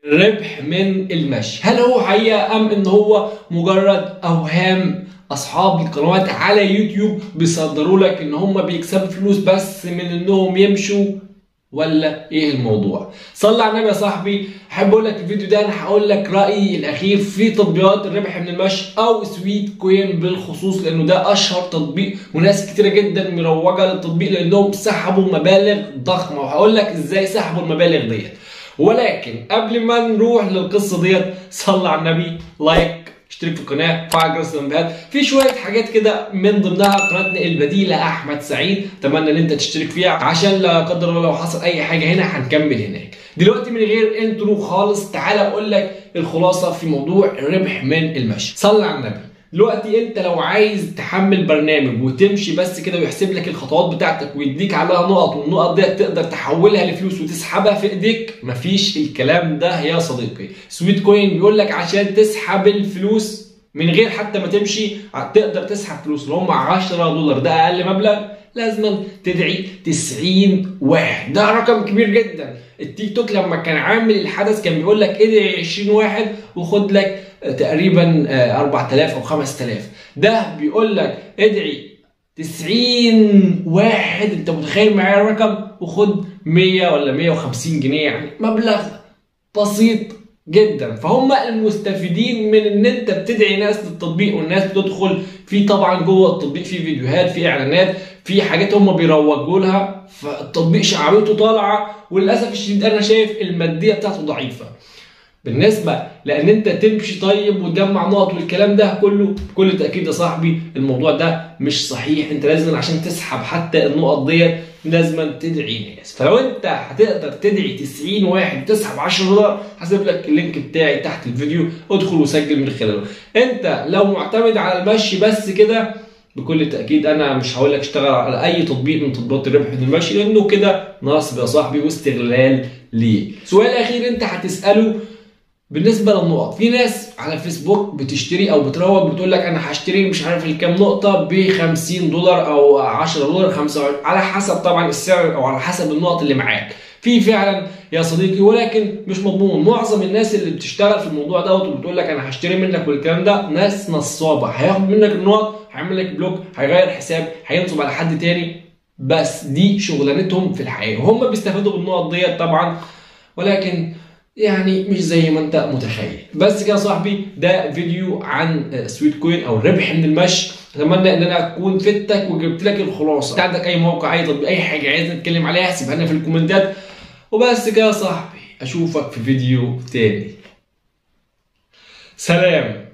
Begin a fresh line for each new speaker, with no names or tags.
الربح من المشي هل هو حقيقة أم إن هو مجرد أوهام أصحاب القنوات على يوتيوب بيصدروا لك إن هم بيكسبوا فلوس بس من إنهم يمشوا ولا ايه الموضوع صلى على النبي يا صاحبي احب اقول لك في الفيديو ده انا هقول لك رايي الاخير في تطبيقات الربح من المشي او سويت كوين بالخصوص لانه ده اشهر تطبيق وناس كتيره جدا مروجه للتطبيق لانهم سحبوا مبالغ ضخمه وهقول لك ازاي سحبوا المبالغ ديت ولكن قبل ما نروح للقصه ديت صلى على النبي لايك اشترك في القناه وفعل جرس الانبهات في شويه حاجات كده من ضمنها قناتنا البديله احمد سعيد اتمنى ان انت تشترك فيها عشان لا قدر الله لو حصل اي حاجه هنا هنكمل هناك دلوقتي من غير انترو خالص تعالى اقول لك الخلاصه في موضوع الربح من المشي صلى على النبي دلوقتي انت لو عايز تحمل برنامج وتمشي بس كده ويحسب لك الخطوات بتاعتك ويديك عليها نقط والنقط ديت تقدر تحولها لفلوس وتسحبها في ايديك مفيش الكلام ده يا صديقي سويت كوين بيقول لك عشان تسحب الفلوس من غير حتى ما تمشي تقدر تسحب فلوس اللي هم 10 دولار ده اقل مبلغ لازم تدعي 90 واحد ده رقم كبير جدا التيك توك لما كان عامل الحدث كان بيقول لك ادعي 20 واحد وخد لك تقريبا 4000 او 5000 ده بيقول لك ادعي 90 واحد انت متخيل معايا الرقم وخد 100 ولا 150 جنيه يعني مبلغ بسيط جدا فهم المستفيدين من ان انت بتدعي ناس للتطبيق والناس بتدخل في طبعا جوه التطبيق في فيديوهات في اعلانات في حاجات هم بيروجوا لها فالتطبيق شعبيته طالعه وللاسف الشديد انا شايف الماديه بتاعته ضعيفه بالنسبه لان انت تمشي طيب وتجمع نقط والكلام ده كله بكل تاكيد يا صاحبي الموضوع ده مش صحيح انت لازم عشان تسحب حتى النقط ديت لازم تدعي ناس فلو انت هتقدر تدعي 90 واحد تسحب 10 دولار هسيب لك اللينك بتاعي تحت الفيديو ادخل وسجل من خلاله انت لو معتمد على المشي بس كده بكل تاكيد انا مش هقول لك اشتغل على اي تطبيق من تطبيقات الربح من المشي لانه كده نصب يا صاحبي واستغلال ليه سؤال اخير انت هتساله بالنسبه للنقط في ناس على فيسبوك بتشتري او بتروج بتقول لك انا هشتري مش عارف الكام نقطه ب 50 دولار او 10 دولار 25 على حسب طبعا السعر او على حسب النقط اللي معاك في فعلا يا صديقي ولكن مش مضمون معظم الناس اللي بتشتغل في الموضوع دوت وبتقول لك انا هشتري منك والكلام ده ناس نصابه هياخد منك النقط هيعمل لك بلوك هيغير حساب هينصب على حد تاني بس دي شغلانتهم في الحياه وهم بيستفادوا بالنقط ديت طبعا ولكن يعني مش زي ما انت متخيل بس كده يا صاحبي ده فيديو عن سويت كوين او الربح من المشي اتمنى ان انا اكون فدتك وجبت لك الخلاصه انت عندك اي موقع اي تطبيق اي حاجه عايز نتكلم عليها سيبها لنا في الكومنتات وبس كده يا صاحبي اشوفك في فيديو تاني سلام